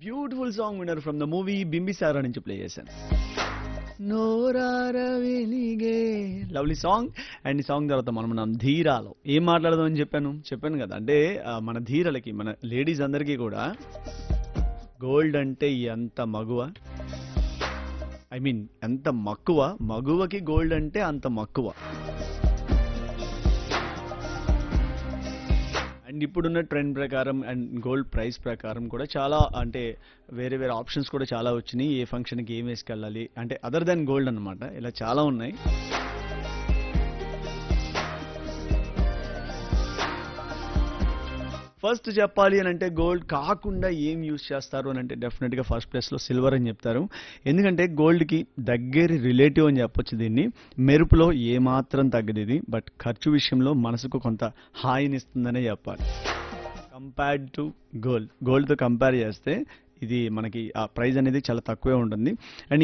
beautiful song విన్నారు from the movie Bimbisara నుంచి play చేశాను నోరార వెలిగే లవ్లీ సాంగ్ అండ్ ఈ సాంగ్ తర్వాత మనం మనం ధీరాలో ఏం మాట్లాడదాం అని చెప్పాను చెప్పాను కదా అంటే ఆ, మన ధీరలకి మన లేడీస్ అందరికీ కూడా గోల్డ్ అంటే ఎంత మగువ ఐ మీన్ ఎంత మక్కువ మగువకి గోల్డ్ అంటే అంత మక్కువ అండ్ ఇప్పుడున్న ట్రెండ్ ప్రకారం అండ్ గోల్డ్ ప్రైస్ ప్రకారం కూడా చాలా అంటే వేరే వేరే ఆప్షన్స్ కూడా చాలా వచ్చినాయి ఏ ఫంక్షన్కి ఏం వేసుకెళ్ళాలి అంటే అదర్ దాన్ గోల్డ్ అన్నమాట ఇలా చాలా ఉన్నాయి ఫస్ట్ చెప్పాలి అని అంటే గోల్డ్ కాకుండా ఏం యూస్ చేస్తారు అని అంటే డెఫినెట్గా ఫస్ట్ ప్లేస్లో సిల్వర్ అని చెప్తారు ఎందుకంటే గోల్డ్కి దగ్గరి రిలేటివ్ అని చెప్పొచ్చు దీన్ని మెరుపులో ఏమాత్రం తగ్గదు ఇది బట్ ఖర్చు విషయంలో మనసుకు కొంత హాయినిస్తుందనే చెప్పాలి కంపేర్డ్ టు గోల్డ్ గోల్డ్తో కంపేర్ చేస్తే ఇది మనకి ఆ ప్రైస్ అనేది చాలా తక్కువే ఉంటుంది అండ్